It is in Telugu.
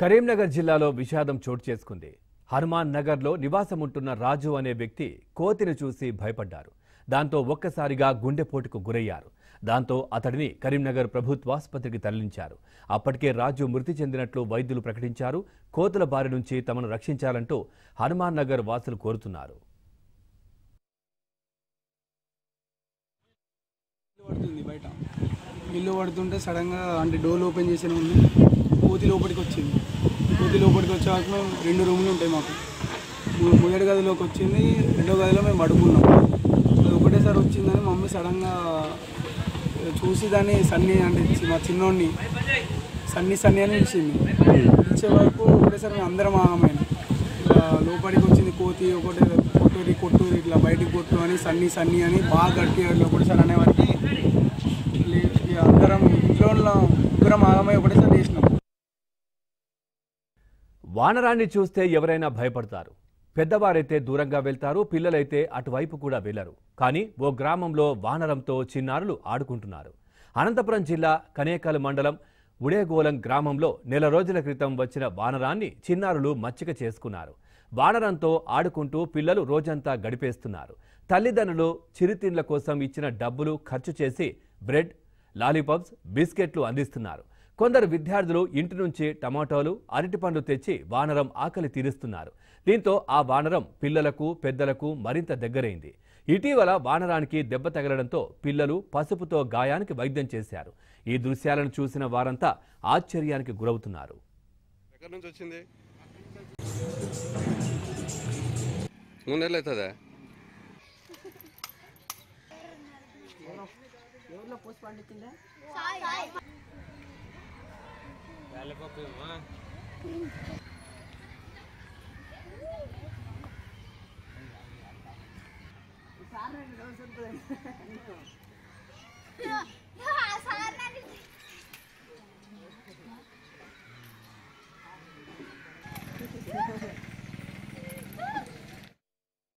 కరీంనగర్ జిల్లాలో విషాదం చోటు చేసుకుంది హనుమాన్ నగర్లో నివాసముంటున్న రాజు అనే వ్యక్తి కోతిని చూసి భయపడ్డారు దాంతో ఒక్కసారిగా గుండెపోటుకు గురయ్యారు దాంతో అతడిని కరీంనగర్ ప్రభుత్వాసుపత్రికి తరలించారు అప్పటికే రాజు మృతి చెందినట్లు వైద్యులు ప్రకటించారు కోతుల బారి నుంచి తమను రక్షించాలంటూ హనుమాన్ నగర్ వాసులు కోరుతున్నారు ఇల్లు పడుతుంది బయట ఇల్లు పడుతుంటే సడన్గా అంటే డోర్ ఓపెన్ చేసిన ఉంది కోతి లోపలికి వచ్చింది కోతి లోపలికి వచ్చే వరకు మేము రెండు రూములు ఉంటాయి మాకు మొ- మొదటి గదిలోకి వచ్చింది రెండో గదిలో మేము పడుకున్నాం అది ఒకటేసారి వచ్చిందని మమ్మీ సడన్గా చూసి దాన్ని సన్ని అంటే చి- మా చిన్నోడిని సన్ని సన్ని అని పిలిచింది పిలిచే వరకు ఒకటేసారి మేము అందరం ఆగమైన ఇట్లా లోపలికి వచ్చింది కోతి ఒకటి కొట్టురి కొట్టురి ఇట్లా బయటికి కొట్టు అని సన్ని సన్ని అని బాగా గట్టి ఒకటేసారి అనేవారికి లే- ఇక అందరం ఇంట్లో ఉన్న ముగ్గురం ఆగమై ఒకటేసారి చేసినాం వానరాన్ని చూస్తే ఎవరైనా భయపడతారు పెద్దవారైతే దూరంగా వెళ్తారు పిల్లలైతే అటువైపు కూడా వెళ్లరు కానీ ఓ గ్రామంలో వానరంతో చిన్నారులు ఆడుకుంటున్నారు అనంతపురం జిల్లా కనేకల్ మండలం ఉడేగోలం గ్రామంలో నెల రోజుల క్రితం వచ్చిన వానరాన్ని చిన్నారులు మచ్చిక చేసుకున్నారు వానరంతో ఆడుకుంటూ పిల్లలు రోజంతా గడిపేస్తున్నారు తల్లిదండ్రులు చిరుతిండ్ల కోసం ఇచ్చిన డబ్బులు ఖర్చు చేసి బ్రెడ్ లాలీపాప్స్ బిస్కెట్లు అందిస్తున్నారు కొందరు విద్యార్థులు ఇంటి నుంచి టమాటోలు అరటిపండ్లు తెచ్చి వానరం ఆకలి తీరుస్తున్నారు దీంతో ఆ వానరం పిల్లలకు పెద్దలకు మరింత దగ్గరైంది ఇటీవల వానరానికి దెబ్బ తగలడంతో పిల్లలు పసుపుతో గాయానికి వైద్యం చేశారు ఈ దృశ్యాలను చూసిన వారంతా ఆశ్చర్యానికి గురవుతున్నారు ఎక్కడి నుంచి వచ్చింది మూడు నెలలు అవుతుందా